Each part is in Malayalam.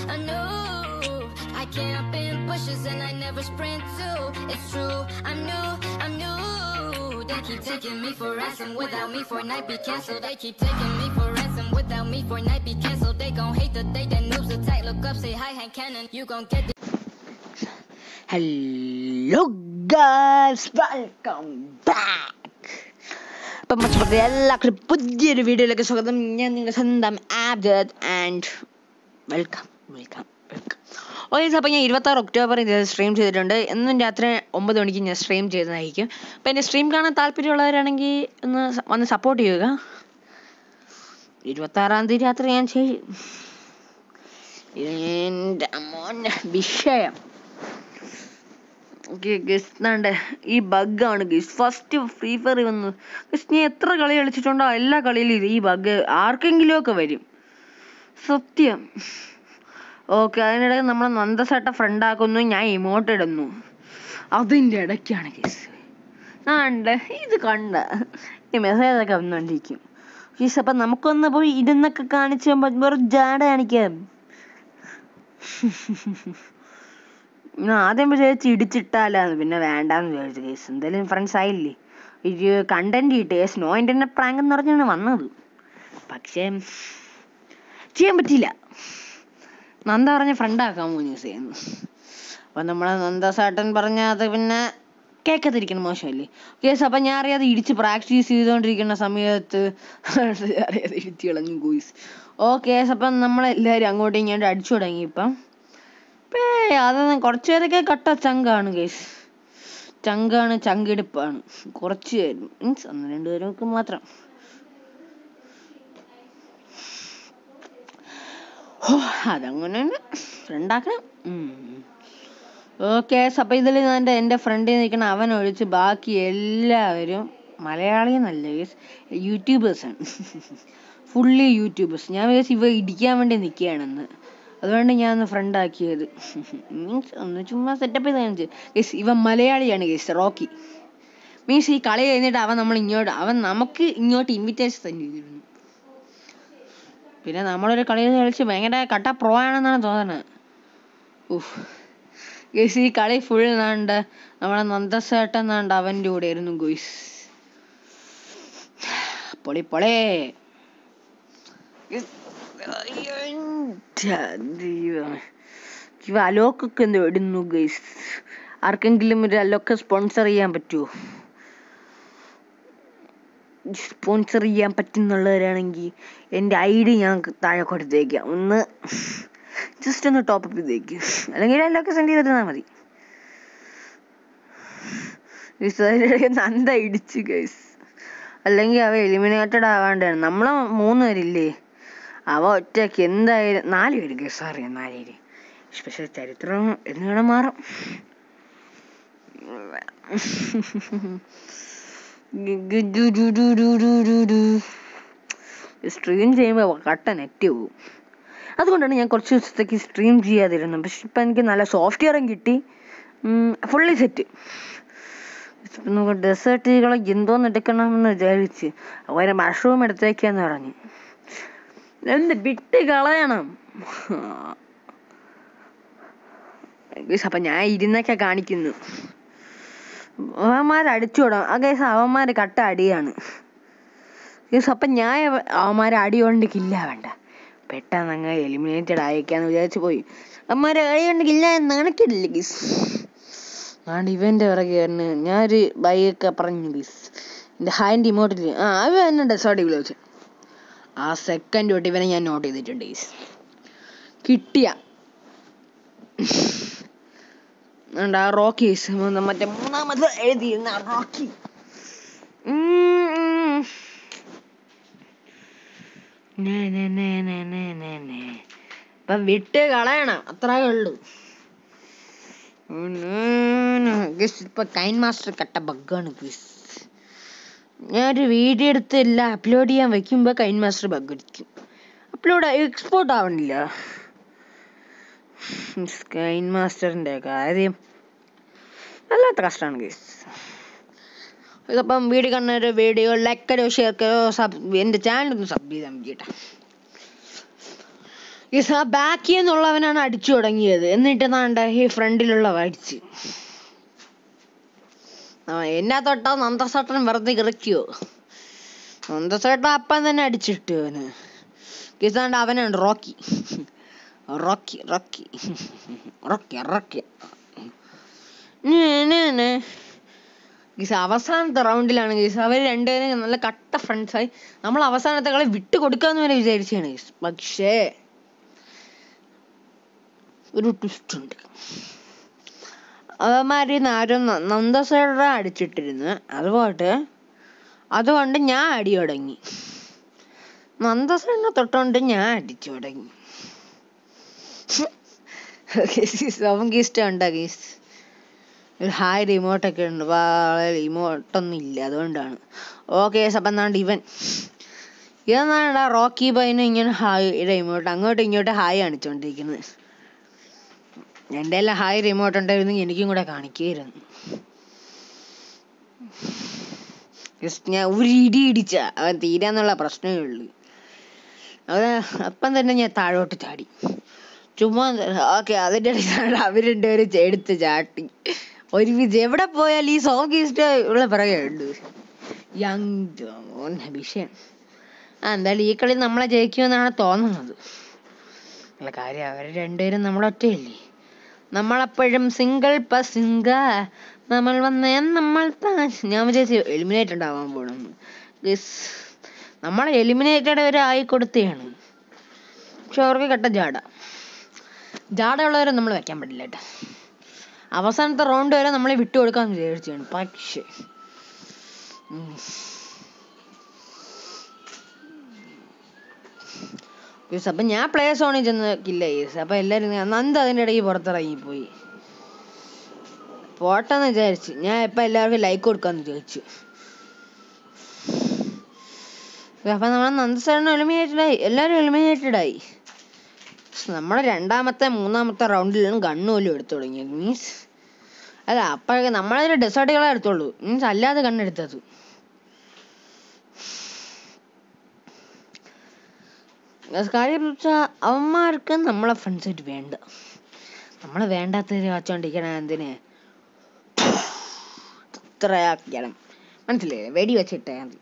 I knew I camp in bushes and I never sprint too. It's true, I'm new, I'm new. They keep taking me for ransom without me for night be cancelled. They keep taking me for ransom without me for night be cancelled. They gon' hate the day that noobs attack. Look up, say hi, hand cannon. You gon' get the hello guys welcome back അപ്പം മറ്റു എല്ലാവർക്കും പുതിയൊരു വീഡിയോയിലേക്ക് സ്വാഗതം ഞാൻ നിങ്ങളുടെ സ്വന്തം ആബ്ജത് and welcome welcome welcome okay അപ്പോൾ ഞാൻ ഇരുപത്താറ് ഒക്ടോബർ ഇത് സ്ട്രീം ചെയ്തിട്ടുണ്ട് എന്നും രാത്രി ഒമ്പത് മണിക്ക് ഞാൻ സ്ട്രീം ചെയ്തതായിരിക്കും അപ്പോൾ എൻ്റെ സ്ട്രീം കാണാൻ താല്പര്യമുള്ളവരാണെങ്കിൽ ഒന്ന് സ- വന്ന് സപ്പോർട്ട് ചെയ്യുക ഇരുപത്താറാം തീയതി രാത്രി ഞാൻ ചെയ്യും എൻ്റെ മോൻ വിഷയം ഓക്കെ ഗസ്റ്റ് ഈ ബഗ്ഗാണ് ഗസ് ഫസ്റ്റ് ഫ്രീ ഫയർ വന്നു ഗസ് നീ എത്ര കളി കളിച്ചിട്ടുണ്ടോ എല്ലാ കളിയിലും ഇത് ഈ ബഗ് ആർക്കെങ്കിലും ഒക്കെ വരും സത്യം ഓക്കെ അതിനിടയിൽ നമ്മൾ നന്ദസേട്ട ഫ്രണ്ട് ആക്കുന്നു ഞാൻ ഇമോട്ട് ഇടുന്നു അതിൻ്റെ ഇടയ്ക്കാണ് ഗസ് ആ ഉണ്ട് ഇത് കണ്ട ഈ മെസ്സേജ് ഒക്കെ വന്നുകൊണ്ടിരിക്കും ഗീസ് അപ്പം നമുക്കൊന്ന് പോയി ഇരുന്നൊക്കെ കാണിച്ച് വെറും ജാട കാണിക്കാം ഞാൻ ആദ്യം വിചാരിച്ച് ഇടിച്ചിട്ടാലാന്ന് പിന്നെ വേണ്ടാന്ന് വിചാരിച്ചു കേസ് എന്തായാലും ഫ്രണ്ട്സ് ആയില്ലേ ഒരു കണ്ടന്റ് കിട്ടിയ സ്നോ ഇന്റർനെറ്റ് പ്രാങ്ക് എന്ന് പറഞ്ഞാണ് വന്നത് പക്ഷേ ചെയ്യാൻ പറ്റിയില്ല നന്ദ പറഞ്ഞ ഫ്രണ്ട് ആക്കാൻ ന്യൂസ് ചെയ്യുന്നു അപ്പൊ നമ്മളെ നന്ദ സാട്ടൻ പറഞ്ഞ അത് പിന്നെ കേൾക്കത്തിരിക്കണം മോശമല്ലേ കേസ് അപ്പൊ ഞാൻ അറിയാതെ ഇടിച്ച് പ്രാക്ടീസ് ചെയ്തുകൊണ്ടിരിക്കുന്ന സമയത്ത് അറിയാതെ ഇടിച്ച് കളഞ്ഞു ഗോയ്സ് ഓ കേസ് അപ്പം നമ്മളെല്ലാവരും അങ്ങോട്ടും ഇങ്ങോട്ടും അടിച്ചു തുടങ്ങി ഇപ്പം പേ അതൊന്നും കുറച്ച് പേരൊക്കെ കട്ട ചങ്കാണ് ഗൈസ് ചങ്കാണ് ചങ്കിടിപ്പാണ് കുറച്ച് പേര് മീൻസ് ഒന്ന് രണ്ട് പേർക്ക് മാത്രം ഓ അതങ്ങനെ ഫ്രണ്ടാക്കണം ഓക്കെ അപ്പൊ ഇതിൽ എൻ്റെ എൻ്റെ ഫ്രണ്ടിൽ നിൽക്കുന്ന അവൻ ഒഴിച്ച് ബാക്കി എല്ലാവരും മലയാളി എന്നല്ല ഗൈസ് യൂട്യൂബേഴ്സാണ് ഫുള്ളി യൂട്യൂബേഴ്സ് ഞാൻ വിചാരിച്ചു ഇവ ഇടിക്കാൻ വേണ്ടി നിൽക്കുകയാണെന്ന് അതുകൊണ്ട് ഞാൻ ഒന്ന് ഫ്രണ്ട് ആക്കിയത് മീൻസ് ഒന്ന് ചുമ്മാ സെറ്റപ്പ് ചെയ്ത് കാണിച്ചു ഗൈസ് ഇവൻ മലയാളിയാണ് ഗൈസ് റോക്കി മീൻസ് ഈ കളി കഴിഞ്ഞിട്ട് അവൻ നമ്മൾ ഇങ്ങോട്ട് അവൻ നമുക്ക് ഇങ്ങോട്ട് ഇൻവിറ്റേഷൻ തന്നെ ചെയ്തിരുന്നു പിന്നെ നമ്മളൊരു കളി കളിച്ച് ഭയങ്കര കട്ട പ്രോ ആണെന്നാണ് തോന്നുന്നത് ഉഫ് ഗൈസ് ഈ കളി ഫുൾ നാണ്ട് നമ്മളെ നന്ദസേട്ടൻ നാണ്ട് അവൻ്റെ കൂടെ ആയിരുന്നു ഗോയ്സ് പൊളി പൊളേ ദൈവമേ ഇവ അലോക്കൊക്കെ എന്തോ ഇടുന്നു ഗൈസ് ആർക്കെങ്കിലും ഒരു അലോക്ക സ്പോൺസർ ചെയ്യാൻ പറ്റുമോ സ്പോൺസർ ചെയ്യാൻ പറ്റുന്നുള്ളവരാണെങ്കിൽ എൻ്റെ ഐ ഡി ഞാൻ താഴെ കൊടുത്തേക്കാം ഒന്ന് ജസ്റ്റ് ഒന്ന് ടോപ്പ് അപ്പ് ചെയ്തേക്ക് അല്ലെങ്കിൽ അലോക്ക സെൻഡ് ചെയ്ത് തന്നാൽ മതി Guys, അതിനിടയ്ക്ക് നന്ദ ഇടിച്ച് ഗൈസ് അല്ലെങ്കിൽ അവ എലിമിനേറ്റഡ് ആവാണ്ടാണ് നമ്മളെ മൂന്ന് പേരില്ലേ അവ ഒറ്റയ്ക്ക് എന്തായാലും നാല് പേര് ഗസ് അറിയാം നാല് പേര് പക്ഷെ ചരിത്രം എന്ന് വേണം മാറും സ്ട്രീം ചെയ്യുമ്പോൾ കട്ട നെറ്റ് പോകും അതുകൊണ്ടാണ് ഞാൻ കുറച്ച് ദിവസത്തേക്ക് സ്ട്രീം ചെയ്യാതിരുന്നത് പക്ഷെ ഇപ്പം എനിക്ക് നല്ല സോഫ്റ്റ്വെയറും കിട്ടി ഫുള്ളി സെറ്റ് നമുക്ക് ഡെസേർട്ടുകൾ എന്തോന്ന് എടുക്കണമെന്ന് വിചാരിച്ച് അവരെ മഷ്റൂം എടുത്തേക്കാന്ന് പറഞ്ഞു എന്ത് വിട്ട് കളയണം ഗയ്സ്, അപ്പൊ ഞാൻ ഇരുന്നൊക്കെ കാണിക്കുന്നു അവന്മാർ അടിച്ചു വിടാം ആ കേസ് അവന്മാര് കട്ട അടിയാണ് ഗയ്സ്, അപ്പൊ ഞാൻ അവ- അവന്മാരെ അടി കൊണ്ട് കില്ല വേണ്ട പെട്ടെന്ന് അങ്ങ് എലിമിനേറ്റഡ് ആയേക്കാന്ന് വിചാരിച്ചു പോയി അവന്മാരെ അടി കൊണ്ട് കില്ല നടക്കില്ല ഗീസ് ആണ്ട് ഇവന്റെ പിറകെ ആയിരുന്നു ഞാനൊരു ബൈക്ക് പറഞ്ഞു ഗീസ് എന്റെ ഹാൻഡ് ഇമോട്ടിൽ ആ അവ എന്നെ ഡെസോട്ടി വിളിച്ചു ആ സെക്കൻഡ് തൊട്ട് ഇവനെ ഞാൻ നോട്ട് ചെയ്തിട്ടുണ്ട് ഗീസ് കിട്ടിയ ഉണ്ട് ആ റോക്കി ഗീസ് മറ്റേ മൂന്നാമത് എഴുതിയിരുന്ന ആ റോക്കി ഉം, ഉം. നേ, നേ, നേ, നേ, നേ, നേ, നേ. ഇപ്പൊ വിട്ട് കളയണം അത്രേ ഉള്ളൂ ഗസ് ഇപ്പൊ കൈൻ മാസ്റ്റർ കട്ട ബഗ്ഗാണ് ഗസ് ഞാനൊരു വീഡിയോ എടുത്ത് എല്ലാം അപ്ലോഡ് ചെയ്യാൻ വെക്കുമ്പോ കൈൻ മാസ്റ്റർ ബഗ് അടിക്കും അപ്ലോഡ് എക്സ്പോർട്ട് ആവണില്ല കൈൻ മാസ്റ്ററിന്റെ കാര്യം വല്ലാത്ത കഷ്ടമാണ് ഗസ് ഇതപ്പം വീഡിയോ കാണുന്ന വീഡിയോ ലൈക്ക് കരോ ഷെയർ കരോ സബ് എൻ്റെ ചാനൽ ഒന്ന് സബ് ചെയ്താൽ മതി കേട്ടോ ഗീസ് ആ ബാക്കിൽ നിന്നുള്ളവനാണ് അടിച്ചു തുടങ്ങിയത് എന്നിട്ട് നാണ്ട ഈ ഫ്രണ്ടിലുള്ള അടിച്ച് ആ എന്നാ തൊട്ടാ നന്ദസേട്ടൻ വെറുതെ ഇറക്കിയോ നന്ദസേട്ടൻ അപ്പം തന്നെ അടിച്ചിട്ടു അവന് ഗീസാണ്ട് അവനാണ് Rocky Rocky Rocky Rocky Rocky guys അവസാനത്തെ റൗണ്ടിലാണ് ഗീസ് അവർ രണ്ടുപേരും നല്ല കട്ട ഫ്രണ്ട്സായി നമ്മൾ അവസാനത്തെ കളി വിട്ടു കൊടുക്കാന്ന് വരെ വിചാരിച്ചാണ് ഗീസ് പക്ഷേ ഒരു ട്വിസ്റ്റ് ഉണ്ട് അവന്മാര് ആരും നന്ദസേട അടിച്ചിട്ടിരുന്നു അതുകൊണ്ട് അതുകൊണ്ട് ഞാൻ അടി തുടങ്ങി നന്ദസേനെ തൊട്ടുകൊണ്ട് ഞാൻ അടിച്ചു തുടങ്ങി നമുക്ക് ഇഷ്ടമുണ്ടോ ഗീസ് ഒരു ഹായ് റിമോട്ടൊക്കെ ഉണ്ട് വളരെ റിമോട്ടൊന്നും ഇല്ല അതുകൊണ്ടാണ് ഓക്കെ അപ്പം എന്നാണ്ട് ഇവൻ ഇതെന്നാണ് റോക്കി ബൈന് ഇങ്ങനെ ഹായ് റിമോട്ട് അങ്ങോട്ടും ഇങ്ങോട്ടും ഹായ് കാണിച്ചുകൊണ്ടിരിക്കുന്നത് എൻ്റെ എല്ലാം ഹായ് റിമോട്ട് ഉണ്ടായിരുന്നു എനിക്കും കൂടെ കാണിക്കുമായിരുന്നു ജസ്റ്റ് ഞാൻ ഒരു ഇടി ഇടിച്ച അവൻ തീരാന്നുള്ള പ്രശ്നമേ ഉള്ളൂ അത് അപ്പം തന്നെ ഞാൻ താഴോട്ട് ചാടി ചുമ്മാ ഓക്കെ അതിൻ്റെ ഇടയിലാണ് അവർ രണ്ടുപേരും എടുത്ത് ചാട്ടി ഒരു വിജയം എവിടെ പോയാൽ ഈ സോങ് ഈസ്റ്റ് ഉള്ള പറയുണ്ട് യങ് വിഷയം ആ എന്തായാലും ഈ കളി നമ്മളെ ജയിക്കുമെന്നാണ് തോന്നുന്നത് അല്ല കാര്യം അവർ രണ്ടുപേരും നമ്മളൊറ്റയല്ലേ നമ്മളപ്പോഴും സിംഗിൾ പസിംഗ നമ്മൾ വന്നേ നമ്മൾ താ- ഞാൻ വിചാരിച്ചു എലിമിനേറ്റ് ഉണ്ടാവാൻ പോണെന്ന് ഗസ് നമ്മളെ എലിമിനേറ്റഡ് വരെ ആയി കൊടുത്തതാണ് പക്ഷെ അവർക്ക് കെട്ട ജാട ജാട ഉള്ളവരെ നമ്മൾ വെക്കാൻ പറ്റില്ല കേട്ടോ അവസാനത്തെ റൗണ്ട് വരെ നമ്മളെ വിട്ടുകൊടുക്കാന്ന് വിചാരിച്ചാണ് പക്ഷേ ഉം. യെസ് അപ്പൊ ഞാൻ പ്ലേ സോണിൽ ചെന്ന് കില്ല യെസ് അപ്പൊ എല്ലാരും നന്ദ അതിന്റെ ഇടയ്ക്ക് പുറത്തിറങ്ങിപ്പോയി പോട്ടെന്ന് വിചാരിച്ചു ഞാൻ ഇപ്പൊ എല്ലാവർക്കും ലൈക്ക് കൊടുക്കാന്ന് വിചാരിച്ചു അപ്പൊ നമ്മളെ നന്ദസേന എലിമിനേറ്റഡ് ആയി എല്ലാരും എലിമിനേറ്റഡ് ആയി നമ്മുടെ രണ്ടാമത്തെ മൂന്നാമത്തെ റൗണ്ടിലാണ് ഗണ്ണ് പോലും എടുത്തു തുടങ്ങിയത് മീൻസ് അല്ല അപ്പോഴൊക്കെ നമ്മളതിൽ ഡെസേർട്ടുകളെ എടുത്തോളൂ മീൻസ് അല്ലാതെ കണ്ണെടുത്തത് കാര്യം വെച്ചാൽ അവന്മാർക്ക് നമ്മളെ ഫ്രണ്ട്സായിട്ട് വേണ്ട നമ്മളെ വേണ്ടാത്തതിന് വച്ചോണ്ടിരിക്കണ എന്തിന് ഇത്രയാക്കണം മനസ്സിലായില്ലേ വെടി വെച്ചിട്ടേ മതി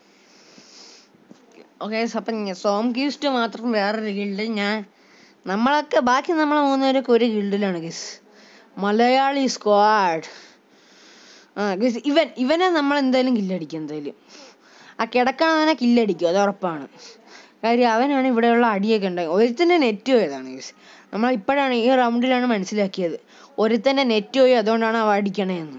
ഓക്കെ അപ്പം സോം ഗീസ്റ്റ് മാത്രം വേറൊരു ഗിൽഡ് ഞാൻ നമ്മളൊക്കെ ബാക്കി നമ്മളെ മൂന്നുപേരൊക്കെ ഒരു ഗിൽഡിലാണ് ഗിസ് മലയാളി സ്ക്വാഡ് ആ ഗിസ് ഇവൻ ഇവനെ നമ്മൾ എന്തായാലും കില്ലടിക്കും എന്തായാലും ആ കിടക്കണവനെ കില്ലടിക്കും അത് ഉറപ്പാണ് കാര്യം അവനാണ് ഇവിടെയുള്ള അടിയൊക്കെ ഉണ്ടായത് ഒരുത്തൻ്റെ നെറ്റ് പോയതാണ് ഗിസ് നമ്മൾ ഇപ്പോഴാണ് ഈ റൗണ്ടിലാണ് മനസ്സിലാക്കിയത് ഒരുത്തൻ്റെ നെറ്റ് പോയി അതുകൊണ്ടാണ് അവ അടിക്കണേന്ന്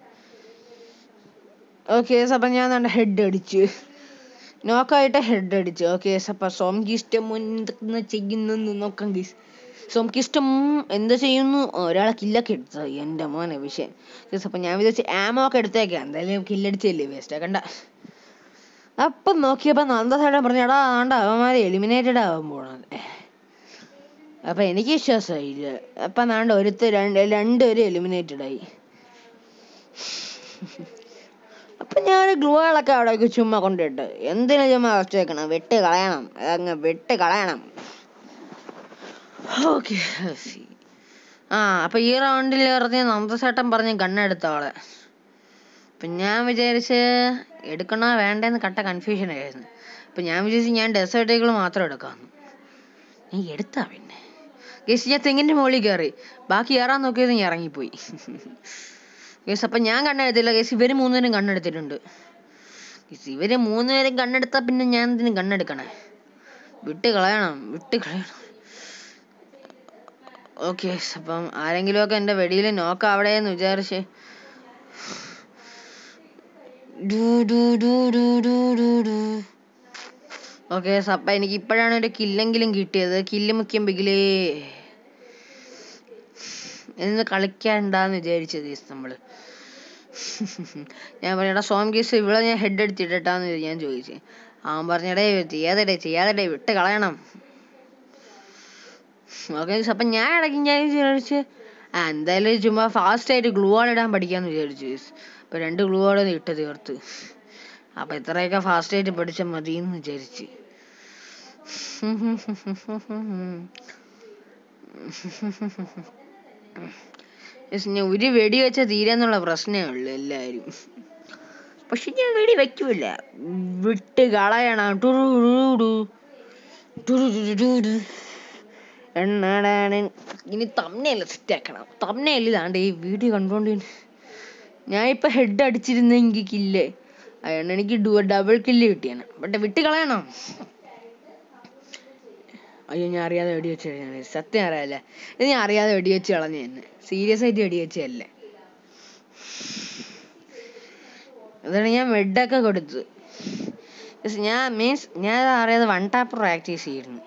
ഓക്കെ അപ്പം ഞാൻ നല്ല ഹെഡ് അടിച്ചു നോക്കായിട്ട് ഹെഡ് അടിച്ചു ഓക്കെ അപ്പൊ സോംകിഷ്ടം എന്തൊക്കെ ചെയ്യുന്നു നോക്കാം ഗീസ് സോംകിഷ്ടം എന്ത് ചെയ്യുന്നു ഒരാളെ കില്ലൊക്കെ എടുത്തത് എൻ്റെ മോനെ വിഷയം ഗീസ് അപ്പൊ ഞാൻ വിചാരിച്ചു ആമോ ഒക്കെ എടുത്തേക്കാം എന്തായാലും കില്ലടിച്ചില്ലേ വേസ്റ്റ് ആക്കണ്ട അപ്പം നോക്കിയപ്പോ നന്ദസേട്ടൻ പറഞ്ഞു എടാ ആണ്ട അവന്മാരെ എലിമിനേറ്റഡ് ആവാൻ പോണത് അപ്പൊ എനിക്ക് വിശ്വാസമായില്ല അപ്പൊ നാണ്ട ഒരുത്ത് രണ്ട് രണ്ടുപേരും എലിമിനേറ്റഡ് ആയി അപ്പൊ ഞാൻ ഗ്ലൂകളൊക്കെ അവിടേക്ക് ചുമ്മാ കൊണ്ടിട്ട് എന്തിനു ചുമ്മാ വെച്ചേക്കണം വെട്ട് കളയണം അങ്ങ് വെട്ട് കളയണം ഓക്കെ ആ അപ്പൊ ഈ റൗണ്ടിൽ പറഞ്ഞ നന്ദസേട്ടൻ പറഞ്ഞ് ഗണ്ണെടുത്ത ആളെ അപ്പൊ ഞാൻ വിചാരിച്ച് എടുക്കണോ വേണ്ടെന്ന് കട്ട കൺഫ്യൂഷൻ ആയിരുന്നു അപ്പൊ ഞാൻ വിചാരിച്ചു ഞാൻ ഡെസേർട്ടുകൾ മാത്രം എടുക്കാന്ന് നീ എടുത്താ പിന്നെ ഗേസ് ഞാൻ തെങ്ങിന്റെ മുകളിൽ കയറി ബാക്കി കയറാൻ നോക്കിയത് ഞാൻ ഇറങ്ങിപ്പോയി ഗേസ് അപ്പൊ ഞാൻ കണ്ണെടുത്തില്ല ഗേസ് ഇവര് മൂന്നുപേരും കണ്ണെടുത്തിട്ടുണ്ട് ഗേസ് ഇവര് മൂന്നുപേരും കണ്ണെടുത്താ പിന്നെ ഞാൻ എന്തിനു കണ്ണെടുക്കണേ വിട്ട് കളയണം വിട്ട് കളയണം ഓക്കെ അപ്പം ആരെങ്കിലും ഒക്കെ എന്റെ വെടിയിൽ നോക്ക അവിടെ എന്ന് വിചാരിച്ച് ഡൂ ഡൂ ഡൂ ഡൂ ഡൂ ഡൂ ഡൂ ഓക്കെ അപ്പൊ എനിക്ക് ഇപ്പോഴാണ് ഒരു കില്ലെങ്കിലും കിട്ടിയത് കില്ല് മുഖ്യം ബിഗിലേ എന്ന് കളിക്കണ്ടാന്ന് വിചാരിച്ചത് ഗീസ് നമ്മള് ഞാൻ പറഞ്ഞടാ സോം ഗീസ് ഇവിടെ ഞാൻ ഹെഡ് അടിച്ചിട്ടാന്ന് ഞാൻ ചോദിച്ചു അവൻ പറഞ്ഞടേ ചെയ്യാതെടേ ചെയ്യാതെടേ വിട്ട് കളയണം ഓക്കെ അപ്പൊ ഞാൻ ഇടയ്ക്ക് ഞാൻ വിചാരിച്ച് ആ എന്തായാലും ചുമ്മാ ഫാസ്റ്റ് ആയിട്ട് ഗ്ലൂ വാൾ ഇടാൻ പഠിക്കാന്ന് വിചാരിച്ചു guys. അപ്പൊ രണ്ട് ഗ്ലൂ വാൾ ഇട്ട് തീർത്ത് അപ്പൊ ഇത്രയൊക്കെ ഫാസ്റ്റ് ആയിട്ട് പഠിച്ചാൽ മതി എന്ന് വിചാരിച്ച് Yes, ഞാൻ ഒരു വെടി വെച്ച തീരെന്നുള്ള പ്രശ്നമേ ഉള്ളൂ എല്ലാരും പക്ഷെ ഞാൻ വെടി വെക്കൂല വിട്ട് കളയണം ടുറുടുടു. ടുറുടുടുടു. എന്നാടാണ് ഇനി തമ്മനയിൽ സെറ്റ് ആക്കണം തമ്മനയിൽ ഇതാണ്ട് ഈ വീഡിയോ കണ്ടോണ്ട് ഞാൻ ഇപ്പൊ ഹെഡ് അടിച്ചിരുന്നെങ്കിൽ കില്ലേ അതാണ് എനിക്ക് ഡബിൾ കില്ല് കിട്ടിയാണ് ബട്ട് വിട്ട് കളയണം അയ്യോ ഞാൻ അറിയാതെ വെടി വെച്ച് കഴിഞ്ഞാൽ സത്യം അറിയാല്ല ഇത് ഞാൻ അറിയാതെ വെടി വെച്ച് കളഞ്ഞു തന്നെ സീരിയസ് ആയിട്ട് വെടി വെച്ചതല്ലേ അതാണ് ഞാൻ വെഡൊക്കെ കൊടുത്തു Yes, ഞാൻ മീൻസ് ഞാൻ ഇത് അറിയാതെ വൺ ടാപ്പ് പ്രാക്ടീസ് ചെയ്യുന്നു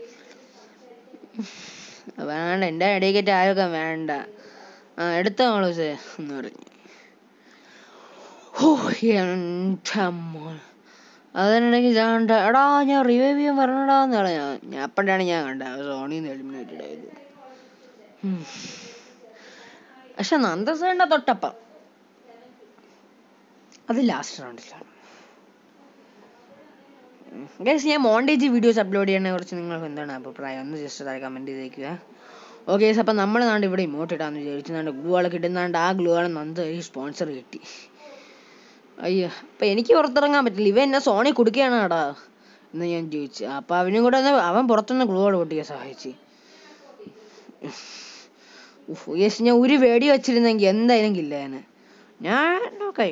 വേണ്ട എൻ്റെ ഇടയ്ക്കേറ്റ് ആരൊക്കെ വേണ്ട ആ എടുത്തോ മോളൂസേ എന്ന് പറഞ്ഞു ഓ എൻ്റെ മോൻ അതിനിടയ്ക്ക് ഞാൻ കണ്ട എടാ ഞാൻ റിവൈവ് ചെയ്യാൻ പറഞ്ഞടാന്ന് പറഞ്ഞ ഞാൻ അപ്പോഴാണ് ഞാൻ കണ്ടത് സോണിന്ന് എലിമിനേറ്റഡ് ആയത് ഉം. പക്ഷെ നന്ദസേണ്ട തൊട്ടപ്പം അത് ലാസ്റ്റ് റൗണ്ടിലാണ് ഗൈസ് ഞാൻ മോണ്ടേജ് വീഡിയോസ് അപ്ലോഡ് ചെയ്യുന്നതിനെ കുറിച്ച് നിങ്ങൾക്ക് എന്താണ് അഭിപ്രായം ഒന്ന് ജസ്റ്റ് താഴെ കമൻറ്റ് ചെയ്തേക്കുക ഓക്കെ ഗൈസ് അപ്പം നമ്മൾ നാണ്ട് ഇവിടെ ഇമോട്ട് ഇടാന്ന് വിചാരിച്ചു നാണ്ട് ഗ്ലൂ ആൾ കിട്ടുന്നാണ്ട് ആ ഗ്ലൂ ആൾ നന്ദ ഈ സ്പോൺസർ കിട്ടി അയ്യോ അപ്പം എനിക്ക് പുറത്തിറങ്ങാൻ പറ്റില്ല ഇവ എന്നെ സോണി കൊടുക്കുകയാണ് എടാ എന്ന് ഞാൻ ചോദിച്ചു അപ്പം അവനും കൂടെ ഒന്ന് അവൻ പുറത്തുനിന്ന് ഗ്ലൂ ആൾ പൊട്ടിക്കാൻ സഹായിച്ചു യെസ് ഞാൻ ഒരു വെടി വെച്ചിരുന്നെങ്കിൽ എന്തായാലും കില്ലേനെ ഞാൻ ഓക്കെ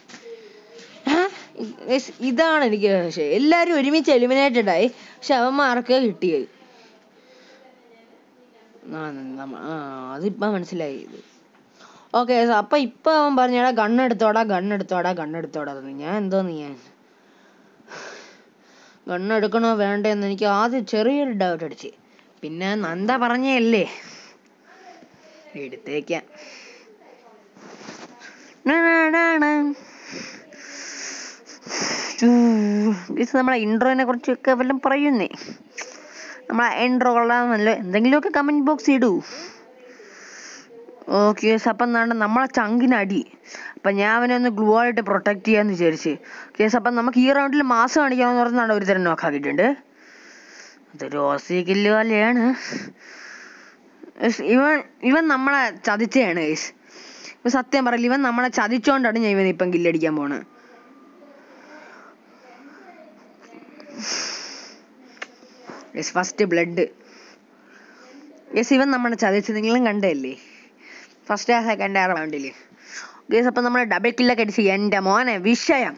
ഇതാണ് എനിക്ക് പക്ഷേ എല്ലാരും ഒരുമിച്ച് എലിമിനേറ്റഡ് ആയി പക്ഷെ അവന്മാർക്ക് കിട്ടിയത് ആ നമ്മ- ആ അതിപ്പോ മനസ്സിലായി ഇത് ഓക്കെ അപ്പൊ ഇപ്പൊ അവൻ പറഞ്ഞാടാ ഗണ്ണെടുത്തോടാ ഗണ്ണെടുത്തോടാ ഗണ്ണെടുത്തോടാ എന്ന് ഞാൻ എന്തോന്ന് ഞാൻ ഗണ്ണെടുക്കണോ വേണ്ടെന്ന് എനിക്ക് ആദ്യം ചെറിയൊരു ഡൗട്ട് അടിച്ച് പിന്നെ നന്ദ പറഞ്ഞല്ലേ എടുത്തേക്കാം ഇത് നമ്മളെ ഇൻട്രോനെ കുറിച്ചൊക്കെ വല്ലതും പറയുന്നേ നമ്മളെ ഇൻട്രോ കൊള്ളാമെന്നല്ലോ എന്തെങ്കിലുമൊക്കെ കമന്റ് ബോക്സ് ഇടൂ ഓക്കെ അപ്പം എന്താണ് നമ്മളെ ചങ്കിനടി അപ്പം ഞാൻ അവനെ ഒന്ന് ഗ്ലൂ ആയിട്ട് പ്രൊട്ടക്ട് ചെയ്യാന്ന് വിചാരിച്ച് കേസ് അപ്പം നമുക്ക് ഈ റൗണ്ടിൽ മാസം കാണിക്കാമെന്ന് പറഞ്ഞാണ് ഒരു തരം നോക്കാക്കിയിട്ടുണ്ട് അതൊരു ഓസി കില്ല് പോലെയാണ് Yes, ഇവൻ ഇവൻ നമ്മളെ ചതിച്ചയാണ് ഗൈസ് ഇപ്പൊ സത്യം പറയില്ല ഇവൻ നമ്മളെ ചതിച്ചോണ്ടാണ് ഞാൻ ഇവൻ ഇപ്പം കില്ലടിക്കാൻ പോണത് യെസ് ഫസ്റ്റ് ബ്ലഡ് യെസ് ഇവൻ നമ്മളെ ചതിച്ച് നിങ്ങളും കണ്ടല്ലേ ഫസ്റ്റ് ആ സെക്കൻഡ് ആ റൗണ്ടില് ഗേസ് അപ്പം നമ്മൾ ഡബിൾ കില്ലൊക്കെ അടിച്ച് എൻ്റെ മോനെ വിഷയം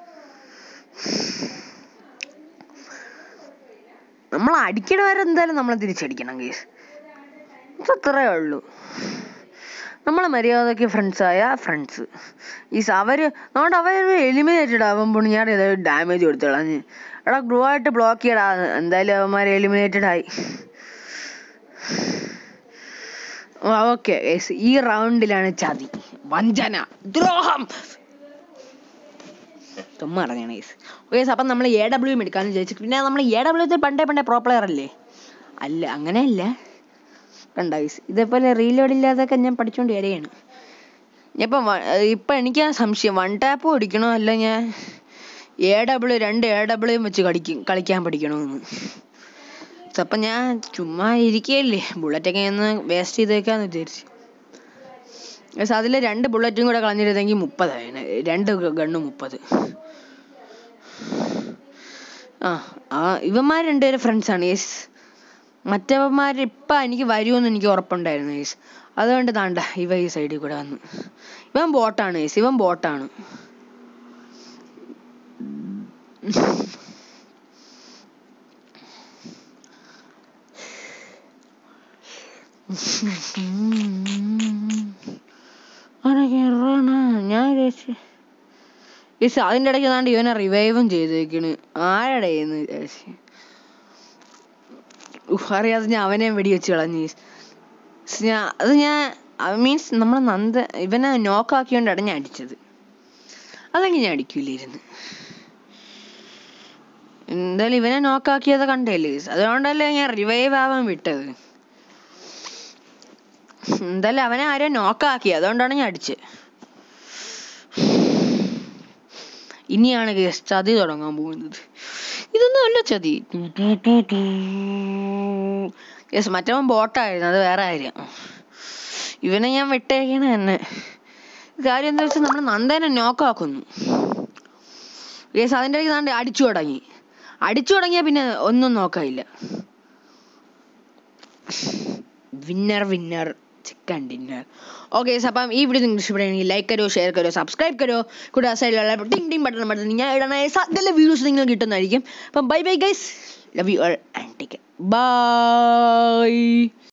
നമ്മൾ അടിക്കണ വരെ എന്തായാലും നമ്മൾ തിരിച്ചടിക്കണം ഗേസ് അത്രേ ഉള്ളൂ നമ്മളെ മര്യാദക്ക് ഫ്രണ്ട്സ് ആയ ഫ്രണ്ട്സ് ഈ സ- അവര് അതുകൊണ്ട് അവര് എലിമിനേറ്റഡ് ആവുമ്പോൾ ഞാൻ ഡാമേജ് കൊടുത്തു കളഞ്ഞ് എടാ ഗ്രൂ ആയിട്ട് ബ്ലോക്ക് ചെയ്യടാ എന്തായാലും അവന്മാർ എലിമിനേറ്റഡ് ആയി ഓക്കെ ഈ റൗണ്ടിലാണ് ചതി വഞ്ചന ദ്രോഹം ചുമ്മാ ഇറങ്ങണം ഗൈസ് ഓക്കെ അപ്പം നമ്മൾ എ ഡബ്ല്യു എടുക്കാന്ന് വിചാരിച്ചു പിന്നെ നമ്മൾ എ ഡബ്ല്യു പണ്ടേ പണ്ടേ പ്രോ പ്ലെയർ അല്ലേ അല്ല അങ്ങനെയല്ല കണ്ട ഗൈസ് ഇതേപോലെ റീലോഡ് ഇല്ലാതൊക്കെ ഞാൻ പഠിച്ചുകൊണ്ട് വരികയാണ് ഇപ്പം ഇപ്പം എനിക്ക് ആ സംശയം വൺ ടാപ്പ് പഠിക്കണോ അല്ല ഞാൻ എ ഡബ്ല്യു രണ്ട് എ ഡബ്ല്യു വെച്ച് കളിക്കും കളിക്കാൻ പഠിക്കണമെന്ന് അപ്പം ഞാൻ ചുമ്മാ ഇരിക്കുകയല്ലേ ബുള്ളറ്റൊക്കെ ഒന്ന് വേസ്റ്റ് ചെയ്തേക്കാന്ന് വിചാരിച്ചു പക്ഷെ അതിൽ രണ്ട് ബുള്ളറ്റും കൂടെ കളഞ്ഞിരുന്നെങ്കിൽ മുപ്പതായിരുന്നു രണ്ട് ഗണ്ണ് മുപ്പത് ആ ആ ഇവന്മാർ രണ്ടുപേരും ഫ്രണ്ട്സാണ് യെസ് മറ്റവന്മാർ ഇപ്പം എനിക്ക് വരുമെന്ന് എനിക്ക് ഉറപ്പുണ്ടായിരുന്നു യേസ് അതുകൊണ്ട് താണ്ട ഇവ ഈ സൈഡിൽ കൂടെ വന്നു ഇവൻ ബോട്ടാണ് യേസ് ഇവൻ ബോട്ടാണ് ഞാൻ വിചാരിച്ചു യേസ് അതിൻ്റെ ഇടയ്ക്ക് താണ്ട് ഇവനെ റിവൈവും ചെയ്തേക്കണ് ആരുടെ എന്ന് വിചാരിച്ചു ഉഫ്, അറിയാതെ ഞാൻ അവനെയും വെടിവെച്ച് കളഞ്ഞു guys. സ് ഞാൻ അത് ഞാൻ മീൻസ് നമ്മൾ നന്ദ ഇവനെ നോക്കാക്കിയോണ്ടാണ് ഞാൻ അടിച്ചത് അതെങ്കിൽ ഞാൻ അടിക്കൂലായിരുന്നു എന്തായാലും ഇവനെ നോക്കാക്കിയത് കണ്ടല്ലേ guys. അതുകൊണ്ടല്ലേ ഞാൻ റിവൈവ് ആവാൻ വിട്ടത് എന്തായാലും അവനെ ആരോ നോക്കാക്കി അതുകൊണ്ടാണ് ഞാൻ അടിച്ചത് ഇനിയാണ് കേസ് ചതി തുടങ്ങാൻ പോകുന്നത് ഇതൊന്നും അല്ല ചതി യെസ് മറ്റവൻ ബോട്ടായിരുന്നു അത് വേറെ കാര്യം ഇവനെ ഞാൻ വിട്ടേക്കണ തന്നെ കാര്യം എന്താ വെച്ചാൽ നമ്മൾ നന്ദനെ നോക്കാക്കുന്നു യെസ് അതിൻ്റെ ഇടയ്ക്ക് താണ്ട് അടിച്ചു തുടങ്ങി അടിച്ചു തുടങ്ങിയാൽ പിന്നെ ഒന്നും നോക്കാനില്ല winner winner chicken dinner okay അപ്പം ഈ വീഡിയോ നിങ്ങൾക്ക് ഇഷ്ടപ്പെടുകയാണെങ്കിൽ ലൈക്ക് കരോ ഷെയർ കരോ സബ്സ്ക്രൈബ് കരോ കൂടെ സൈഡിലുള്ള ടിങ് ടിങ് ബട്ടൺ ബട്ടൺ ഞാൻ ഇടണ സകല വീഡിയോസ് നിങ്ങൾ കിട്ടുന്നതായിരിക്കും അപ്പം bye bye guys love you all and take by